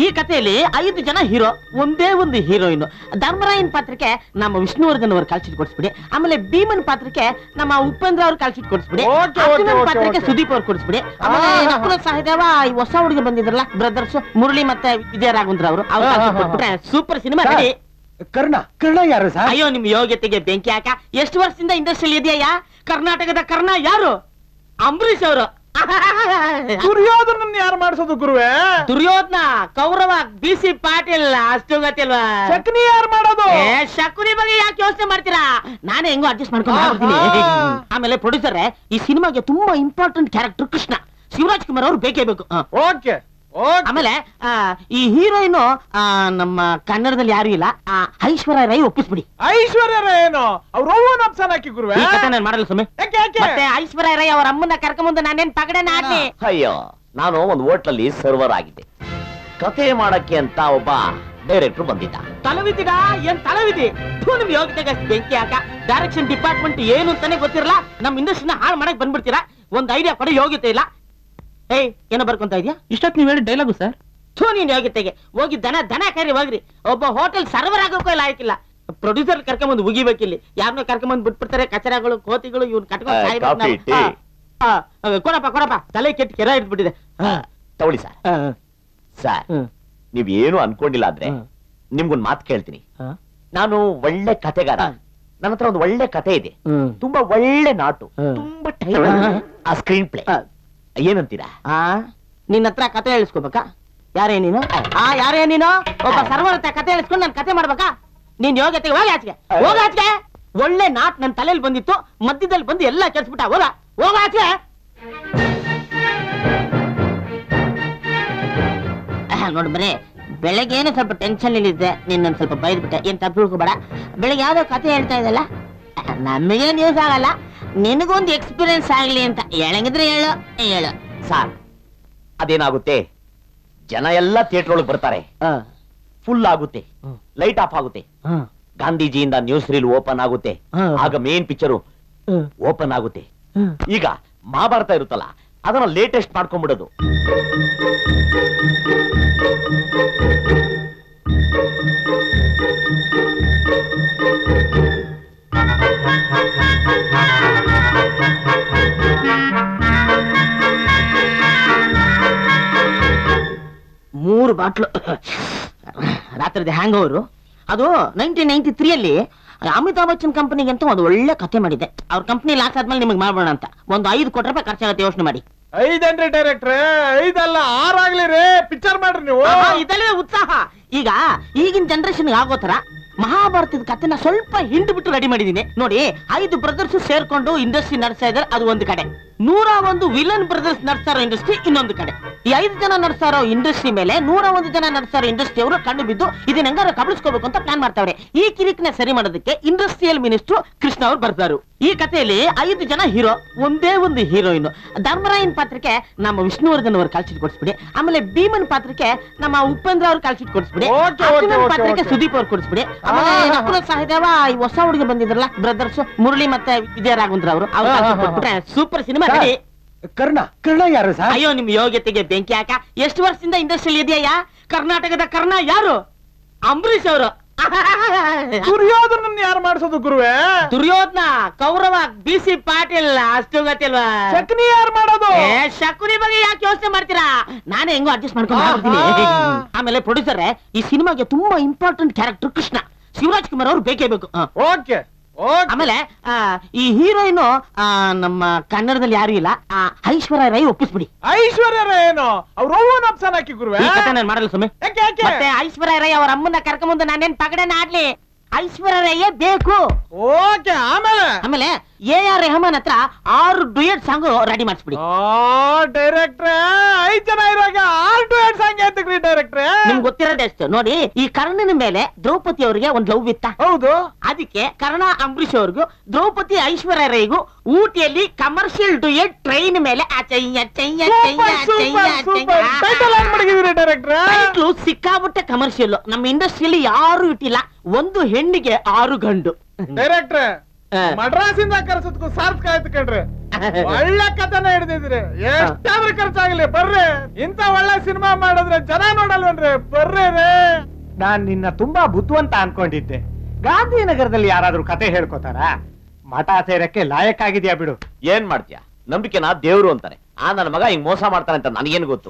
ಈ ಕಥೆಯಲ್ಲಿ ಐದು ಜನ ಹೀರೋ ಒಂದೇ ಒಂದು ಹೀರೋಯಿನ್ ಧರ್ಮರಾಯನ್ ಪಾತ್ರಕ್ಕೆ ನಮ್ಮ ವಿಷ್ಣುವರ್ಧನ್ ಅವರು ಕಾಲ್ಶೀಟ್ ಕೊಡಿಸ್ಬಿಡಿ ಆಮೇಲೆ ಭೀಮನ್ ಪಾತ್ರಕ್ಕೆ ನಮ್ಮ ಉಪೇಂದ್ರ ಅವ್ರು ಕಾಲ್ಶೀಟ್ ಕೊಡಿಸ್ಬಿಡಿ Okay, okay, ಅರ್ಜುನನ್ okay, ಪಾತ್ರಕ್ಕೆ okay. ಸುದೀಪ್ ಅವ್ರು ಕೊಡಿಸ್ಬಿಡಿ ಆಮೇಲೆ ಆ, ನಕುಲ ಸಹದೇವ ಈ ಹೊಸ ಹುಡುಗಿ ಬಂದಿದ್ರಲ್ಲ ಬ್ರದರ್ಸ್ ಮುರಳಿ ಮತ್ತೆ ವಿಜಯ ರಾಘವೇಂದ್ರ ಅವರು ಅವ್ರು ಆ, ಆ, ಕಾಲ್ಶೀಟ್ ಆ. ಕೊಟ್ಬಿಟ್ರೆ super cinema sir, ready Karna Karna ಯಾರು ಸರ್ ಅಯ್ಯೋ ನಿಮ್ ಯೋಗ್ಯತೆಗೆ ಬೆಂಕಿ ಹಾಕ ಎಷ್ಟು ವರ್ಷದಿಂದ ಇಂಡಸ್ಟ್ರಿಯಲ್ಲಿ ಇದೆಯಾ ಕರ್ನಾಟಕದ ಕರ್ಣ ಯಾರು ಅಂಬರೀಷ್ ಅವರು ದುರ್ಯೋಧನನ್ನ ಯಾರು ಮಾಡಿಸೋದು ಗುರುವೇ ದುರ್ಯೋಧನ ಕೌರವ ಬಿ ಸಿ ಪಾಟೀಲ್ ಅಷ್ಟು ಗೊತ್ತಿಲ್ವಾ ಚಕ್ನಿ ಯಾರು ಮಾಡೋದು ಏ ಶಕುನಿ ಬಗ್ಗೆ ಯಾಕೆ ಯೋಚನೆ ಮಾಡ್ತೀರಾ ನಾನೇ ಹೆಂಗೋ ಅಡ್ಜಸ್ಟ್ ಮಾಡ್ಕೊಂಡು ಮಾಡ್ಬಿಡ್ತೀನಿ. ಆಹಾ. ಆಮೇಲೆ ಪ್ರೊಡ್ಯೂಸರ್ ಈ ಸಿನಿಮಾಗೆ ತುಂಬಾ ಇಂಪಾರ್ಟೆಂಟ್ ಕ್ಯಾರೆಕ್ಟರ್ ಕೃಷ್ಣ ಶಿವರಾಜ್ ಕುಮಾರ್ ಅವ್ರು ಬೇಕೇ ಬೇಕು ಹ. ಓಕೆ ಓಕೆ ಆಮೇಲೆ ಆ, ಈ ಹೀರೋಯಿನ್ ನಮ್ಮ ಕನ್ನಡದಲ್ಲಿ ಯಾರು ಇಲ್ಲ ಆ, ಐಶ್ವರ್ಯ ರೈ ಒಪ್ಪಿಸ್ಬಿಡಿ ಐಶ್ವರ್ಯ ಏನು ಅವ್ರ ಅವ್ವನ ಅಪ್ಸನ್ ಹಾಕಿ ಗುರುವೇ ಈ ಕಥೆ ನಾನು ಮಾಡಲ್ಲ ಸುಮ್ಮನೆ ಯಾಕೆ ಯಾಕೆ ಮತ್ತೆ ಐಶ್ವರ್ಯ ರೈ ಅವ್ರ ಅಮ್ಮನ ಕರ್ಕೊಂಬಂದು ನಾನೇನ್ ಪಗಡೆನ ಆಡ್ಲಿ ಅಯ್ಯೋ ನಾನು ಒಂದು ಹೋಟ್ಲಲ್ಲಿ ಸರ್ವರ್ ಆಗಿದ್ದೆ ಕತೆ ಮಾಡಕ್ಕೆ ಅಂತ ಒಬ್ಬ ಡೈರೆಕ್ಟರ್ ಬಂದಿದ್ದ ತಲವಿದ್ದೀಗ ಏನ್ ತಲವಿದಿ ಥೂ ನಿಮ್ ಯೋಗ್ಯತೆಗೆ ಅಷ್ಟ್ ಬೆಂಕಿ ಹಾಕ ಡೈರೆಕ್ಷನ್ ಡಿಪಾರ್ಟ್ಮೆಂಟ್ ಏನು ಅಂತಾನೆ ಗೊತ್ತಿರಲ್ಲ ನಮ್ ಇಂಡಸ್ಟ್ರಿನ ಹಾಳು ಮಾಡಕ್ ಬಂದ್ಬಿಡ್ತೀರಾ ಒಂದ್ ಐಡಿಯಾ ಕೊಡೋ ಯೋಗ್ಯತೆ ಇಲ್ಲ ಏಯ್ ಏನೋ ಬರ್ಕೊಂತ ಇದೆಯಾ ಇಷ್ಟೊತ್ತು ನೀವು ಹೇಳಿ ಡೈಲಾಗು ಸರ್ ಥೂ ನೀನ್ ಯೋಗ್ಯತೆಗೆ ಹೋಗಿ ದನ ದನ ಕರಿ ಹೋಗ್ರಿ ಒಬ್ಬ ಹೋಟೆಲ್ ಸರ್ವರ್ ಆಗೋಕ್ಕೂ ಇಲ್ಲ ಆಯ್ಕಿಲ್ಲ ಪ್ರೊಡ್ಯೂಸರ್ ಕರ್ಕೊಂಬಂದು ಉಗಿಬೇಕಿಲ್ಲಿ ಯಾರನ್ನೋ ಕರ್ಕೊಂಬಂದು ಬಿಟ್ಬಿಡ್ತಾರೆ ಕಚರಗಳು ಕೋತಿಗಳು ಇವ್ನ ಕಟ್ಕೊಂಡು ಆ, ಸಾಯ್ಬೇಕು ಕಾಫಿ, ನಾವು. ಟೀ. ಆ, ಆ, ಕೊಡಪ್ಪ ಕೊಡಪ್ಪ ತಲೆ ಕೆಟ್ಟ ಕೆರ ಇಟ್ಬಿಟ್ಟಿದೆ ತಗೊಳ್ಳಿ ಸರ್ ಆ, ಸರ್ ಹ್ಮ್. ನೀವ್ ಏನು ಅನ್ಕೊಂಡಿಲ್ಲ ಆದ್ರೆ ಹ್ಮ್. ನಿಮ್ಗೊಂದ್ ಮಾತು ಕೇಳ್ತೀನಿ ಆ, ನಾನು ಒಳ್ಳೆ ಕತೆಗಾರ ಹಾ. ನನ್ನ ಹತ್ರ ಒಂದು ಒಳ್ಳೆ ಕತೆ ಇದೆ ಹ್ಮ್. ತುಂಬಾ ಒಳ್ಳೆ ನಾಟು ಹ್ಮ್. ತುಂಬಾ ಟೈಮ್ ಹಾ. ಆ ಸ್ಕ್ರೀನ್ ಪ್ಲೇ ಆ, ಏನಂತೀರಾ ಆ ನಿನ್ನ ಹತ್ರ ಕತೆ ಹೇಳಿಸ್ಕೋಬೇಕಾ ಯಾರೇ ನೀನು ಆ ಯಾರೇ ನೀನು ಒಬ್ಬ ಸರ್ವರ್ ಹತ್ರ ಕತೆ ಹೇಳಿಸ್ಕೊಂಡು ನಾನು ಕತೆ ಮಾಡ್ಬೇಕಾ ನೀನ್ ಯೋಗ್ಯತೆಗೆ ಹೋಗಿ ಆಚೆಗೆ ಹೋಗ ಆಚೆಗೆ ಒಳ್ಳೆ ನಾಟ್ ನನ್ನ ತಲೆಯಲ್ಲಿ ಬಂದಿತ್ತು ಮಧ್ಯದಲ್ಲಿ ಬಂದು ಎಲ್ಲ ಕೆಲ್ಸ್ಬಿಟ್ಟ ಹೋಗ ಹೋಗ ಆಚೆ ನೋಡಿ ಬರೀ ಬೆಳಗ್ಗೆ ಏನೋ ಸ್ವಲ್ಪ ಟೆನ್ಷನ್ ಇಲ್ಲಿದ್ದೆ ನಿನ್ನ ಸ್ವಲ್ಪ ಬೈದ್ಬಿಟ್ಟೆ ಏನ್ ತಪ್ಪು ತಿಳ್ಕೊಬೇಡ ಬೆಳಗ್ಗೆ ಯಾವ್ದೋ ಕತೆ ಹೇಳ್ತಾ ಇದಲ್ಲ ನಮಗೇನ್ ಯೂಸ್ ಆಗಲ್ಲ ನಿನಗೊಂದು ಎಕ್ಸ್ಪೀರಿಯನ್ಸ್ ಆಗ್ಲಿ ಅಂತ ಹೇಳಂಗಿದ್ರೆ ಹೇಳು ಹೇಳು ಸಾರ್ ಅದೇನಾಗುತ್ತೆ ಜನ ಎಲ್ಲ ಥಿಯೇಟರ್ ಒಳಗೆ ಬರ್ತಾರೆ ಆ, ಫುಲ್ ಆಗುತ್ತೆ ಹ್ಮ್. ಲೈಟ್ ಆಫ್ ಆಗುತ್ತೆ ಆ, ಗಾಂಧೀಜಿಯಿಂದ ನ್ಯೂಸ್ ರೀಲ್ ಓಪನ್ ಆಗುತ್ತೆ ಹಾ. ಆಗ ಮೇನ್ ಪಿಕ್ಚರು ಆ, ಓಪನ್ ಆಗುತ್ತೆ ಆ. ಈಗ ಮಹಾಭಾರತ ಇರುತ್ತಲ್ಲ ಅದನ್ನ ಲೇಟೆಸ್ಟ್ ಮಾಡ್ಕೊಂಡ್ಬಿಡೋದು ಮೂರು ಬಾಟ್ಲು ರಾತ್ರಿದ ಹ್ಯಾಂಗ್ ಓವರು ಅದು ನೈನ್ಟೀನ್ ನೈನ್ಟಿ ತ್ರೀ ಅಲ್ಲಿ ಅಮಿತಾಬ್ ಬಚ್ಚನ್ ಕಂಪನಿಗೆ ಅಂತ ಒಂದು ಒಳ್ಳೆ ಕತೆ ಮಾಡಿದೆ ಅವ್ರ ಕಂಪನಿ ಲಾಸ್ ಆದ್ಮೇಲೆ ನಿಮಗೆ ಮಾಡೋಣ ಅಂತ ಒಂದು ಐದು ಕೋಟಿ ರೂಪಾಯಿ ಖರ್ಚಾಗತ್ತೆ ಯೋಚನೆ ಮಾಡಿ ಐದನ್ರಿ ಡೈರೆಕ್ಟ್ರೆ ಐದಲ್ಲ ಆರಾಗ್ಲಿ ರೇ ಪಿಕ್ಚರ್ ಮಾಡ್ರಿ ನೀವು ಆಹಾ, ಇದಲ್ಲೇ ಉತ್ಸಾಹ ಈಗ ಈಗಿನ ಜನರೇಷನ್ ಆಗೋ ತರ ಮಹಾಭಾರತದ ಕಥೆನ ಸ್ವಲ್ಪ ಹಿಂಡ್ ಬಿಟ್ಟು ರೆಡಿ ಮಾಡಿದೀನಿ ನೋಡಿ ಐದು ಬ್ರದರ್ಸ್ ಸೇರ್ಕೊಂಡು ಇಂಡಸ್ಟ್ರಿ ನಡೆಸ್ತಾ ಇದಾರೆ ಅದು ಒಂದು ಕಡೆ ನೂರ ಒಂದು ವಿಲನ್ ಬ್ರದರ್ಸ್ ನಡೆಸ್ತಾ ಇರೋ ಇಂಡಸ್ಟ್ರಿ ಇನ್ನೊಂದು ಕಡೆ ಈ ಐದು ಜನ ನಡೆಸ್ತಾ ಇರೋ ಇಂಡಸ್ಟ್ರಿ ಮೇಲೆ ನೂರ ಒಂದು ಜನ ನಡೆಸ್ತಾ ಇರೋ ಇಂಡಸ್ಟ್ರಿ ಅವರು ಕಂಡು ಬಿದ್ದು ಇದನ್ನ ಹೆಂಗಾರ ಕಬಳಿಸ್ಕೋಬೇಕು ಅಂತ ಪ್ಲಾನ್ ಮಾಡ್ತಾವ್ರೆ ಈ ಕಿರಿಕ್ನ ಸರಿ ಮಾಡೋದಕ್ಕೆ ಇಂಡಸ್ಟ್ರಿಯಲ್ ಮಿನಿಸ್ಟ್ರು ಕೃಷ್ಣ ಅವ್ರು ಬರ್ತಾರು ಈ ಕಥೆಯಲ್ಲಿ ಐದು ಜನ ಹೀರೋ ಒಂದೇ ಒಂದು ಹೀರೋಯಿನ್ ಧರ್ಮರಾಯನ್ ಪಾತ್ರಕ್ಕೆ ನಮ್ಮ ವಿಷ್ಣುವರ್ಧನ್ ಅವ್ರು ಕಾಲ್ಶೀಟ್ ಕೊಡಿಸ್ಬಿಡಿ ಆಮೇಲೆ ಭೀಮನ್ ಪಾತ್ರಕ್ಕೆ ನಮ್ಮ ಉಪೇಂದ್ರ ಅವ್ರು ಕಾಲ್ಶೀಟ್ ಕೊಡಿಸ್ಬಿಡಿ Okay, okay, ಅರ್ಜುನನ್ okay, ಪಾತ್ರಕ್ಕೆ okay. ಸುದೀಪ್ ಅವ್ರು ಕೊಡಿಸ್ಬಿಡಿ ಆಮೇಲೆ ಆ, ಆ, ಆ. ನಕುಲ ಸಹದೇವ ಈ ಹೊಸ ಹುಡುಗಿ ಬಂದಿದ್ರಲ್ಲ ಬ್ರದರ್ಸ್ ಮುರಳಿ ಮತ್ತೆ ವಿಜಯ ರಾಘವೇಂದ್ರ ಅವರು ಅವ್ರು ಆ, ಆ, ಕಾಲ್ಶೀಟ್ ಆ. ಕೊಟ್ಬಿಟ್ರೆ super cinema sir, ready Karna Karna ಯಾರು ಸರ್ ಅಯ್ಯೋ ನಿಮ್ ಯೋಗ್ಯತೆಗೆ ಬೆಂಕಿ ಹಾಕ ಎಷ್ಟು ವರ್ಷದಿಂದ ಇಂಡಸ್ಟ್ರಿಯಲ್ಲಿ ಇದೆಯಾ ಕರ್ನಾಟಕದ ಕರ್ಣ ಯಾರು ಅಂಬರೀಷ್ ಅವರು ದುರ್ಯೋಧನನ್ನ ಯಾರು ಮಾಡಿಸೋದು ಗುರುವೇ ದುರ್ಯೋಧನ ಕೌರವ ಬಿ ಸಿ ಪಾಟೀಲ್ ಅಷ್ಟು ಗೊತ್ತಿಲ್ವಾ ಚಕ್ನಿ ಯಾರು ಮಾಡೋದು ಏ ಶಕುನಿ ಬಗ್ಗೆ ಯಾಕೆ ಯೋಚನೆ ಮಾಡ್ತೀರಾ ನಾನೇ ಹೆಂಗೋ ಅಡ್ಜಸ್ಟ್ ಮಾಡ್ಕೊಂಡು ಮಾಡ್ಬಿಡ್ತೀನಿ. ಆಹಾ. ಆಮೇಲೆ ಪ್ರೊಡ್ಯೂಸರ್ ಈ ಸಿನಿಮಾಗೆ ತುಂಬಾ ಇಂಪಾರ್ಟೆಂಟ್ ಕ್ಯಾರೆಕ್ಟರ್ ಕೃಷ್ಣ ಶಿವರಾಜ್ ಕುಮಾರ್ ಅವ್ರು ಬೇಕೇ ಬೇಕು ಹ. ಓಕೆ ಓಕೆ ಆಮೇಲೆ ಆ, ಈ ಹೀರೋಯಿನ್ ನಮ್ಮ ಕನ್ನಡದಲ್ಲಿ ಯಾರು ಇಲ್ಲ ಆ, ಐಶ್ವರ್ಯ ರೈ ಒಪ್ಪಿಸ್ಬಿಡಿ ಐಶ್ವರ್ಯ ಏನು ಅವ್ರ ಅವ್ವನ ಅಪ್ಸನ್ ಹಾಕಿ ಗುರುವೇ ಈ ಕಥೆ ನಾನು ಮಾಡಲ್ಲ ಸುಮ್ಮನೆ ಯಾಕೆ ಯಾಕೆ ಮತ್ತೆ ಐಶ್ವರ್ಯ ರೈ ಅವ್ರ ಅಮ್ಮನ ಕರ್ಕೊಂಬಂದು ನಾನೇನ್ ಪಗಡೆನ ಆಡ್ಲಿ ಐಶ್ವರ್ಯ ರೈಯೇ ಬೇಕು ಓಕೆ ಆಮೇಲೆ ಆಮೇಲೆ ಎ ಆರ್ ರೆಹಮಾನ್ ಹತ್ರ ಆರು ಡುಯೆಟ್ ಸಾಂಗ್ ರೆಡಿ ಮಾಡಿಸ್ಬಿಡಿ ಆ ಡೈರೆಕ್ಟ್ರೆ ಐದ್ ಜನ ಇರುವಾಗ ಆರ್ ಟು ಏಟ್ ಸಾಂಗ್ ಎತ್ತಕ್ರಿ ಡೈರೆಕ್ಟ್ರೆ ನಿಮ್ಗೆ ಗೊತ್ತಿರೋದೇ ಅಷ್ಟು ನೋಡಿ ಈ ಕರ್ಣನ ಮೇಲೆ ದ್ರೌಪದಿ ಅವರಿಗೆ ಒಂದ್ ಲವ್ ಇತ್ತ ಹೌದು ಅದಕ್ಕೆ ಕರ್ಣ ಅಂಬರೀಷ್ ಅವ್ರಿಗೂ ದ್ರೌಪದಿ ಐಶ್ವರ್ಯ ರೈಗೂ ಊಟಿಯಲ್ಲಿ ಕಮರ್ಷಿಯಲ್ ಡುಯೆಟ್ ಟ್ರೈನ್ ಮೇಲೆ ಅಚಯ್ಯ ಚಯ್ಯ ಚಯ್ಯ ಚಯ್ಯ ಸೂಪರ್ ಟೈಟಲ್ ಏನ್ ಮಾಡಿದೀರಿ ಡೈರೆಕ್ಟ್ರೆ ಟೈಟ್ಲು ಸಿಕ್ಕಾಬಿಟ್ಟೆ ಕಮರ್ಷಿಯಲ್ ನಮ್ಮ ಇಂಡಸ್ಟ್ರಿಯಲ್ಲಿ ಯಾರು ಇಟ್ಟಿಲ್ಲ ಒಂದು ಹೆಣ್ಣಿಗೆ ಆರು ಗಂಡು ಡೈರೆಕ್ಟ್ರೆ ಹಾ. ಮಡ್ರಾಸಿಂದ ಕರ್ಸದ್ಕು ಸಾರ್ಥಕ ಆಯ್ತು ಕಣ್ರಿ ಒಳ್ಳೆ ಕಥೆನ ಹಿಡ್ದಿದ್ರಿ ಎಷ್ಟಾದ್ರೂ ಖರ್ಚಾಗ್ಲಿ ಬರ್ರಿ ಇಂತ ಒಳ್ಳೆ ಸಿನಿಮಾ ಮಾಡಿದ್ರೆ ಜನ ನೋಡಲ್ವನ್ರಿ ಬರ್ರಿ ರೇ ನಾನ್ ನಿನ್ನ ತುಂಬಾ ಬುದ್ಧಿವಂತ ಅನ್ಕೊಂಡಿದ್ದೆ ಗಾಂಧಿನಗರದಲ್ಲಿ ಯಾರಾದ್ರೂ ಕತೆ ಹೇಳ್ಕೊತಾರ ಮಠ ಸೇರಕ್ಕೆ ಲಾಯಕ್ಕಾಗಿದ್ಯಾ ಬಿಡು ಏನ್ ಮಾಡ್ತೀಯ ನಂಬಿಕೆನ ದೇವ್ರು ಅಂತಾನೆ ಆ ನನ್ನ ಮಗ ಹಿಂಗ್ ಮೋಸ ಮಾಡ್ತಾನೆ ಅಂತ ನನಗೇನು ಗೊತ್ತು